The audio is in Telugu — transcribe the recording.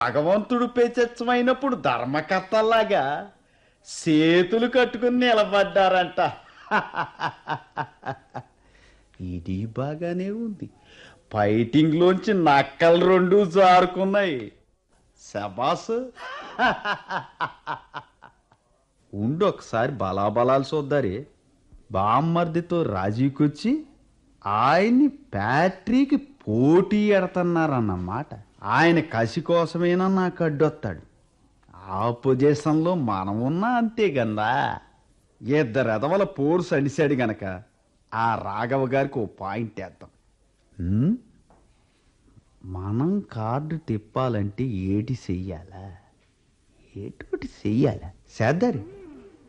భగవంతుడు పెచ్చమైనప్పుడు ధర్మకర్తల్లాగా చేతులు కట్టుకుని నిలబడ్డారంట ఇది బాగానే ఉంది ఫైటింగ్లోంచి నక్కలు రెండు జారుకున్నాయి శబాస్ ఉండు ఒకసారి బలాబలాలు చూద్దారే బామ్మర్దితో రాజీకొచ్చి ఆయన్ని ఫ్యాక్టరీకి పోటీ ఎడతన్నారన్నమాట ఆయన కసి కోసమేనా నాకు అడ్డొస్తాడు ఆ పొజిషన్లో మనం ఉన్నా అంతే గందా ఇద్దరు ఎదవల పోరు సడిసాడు గనక ఆ రాఘవ గారికి ఓ పాయింట్ వేద్దాం ఉమ్? మనం కార్డు తిప్పాలంటే ఏటి చెయ్యాలా ఏటోటి చెయ్యాలా చేద్దారు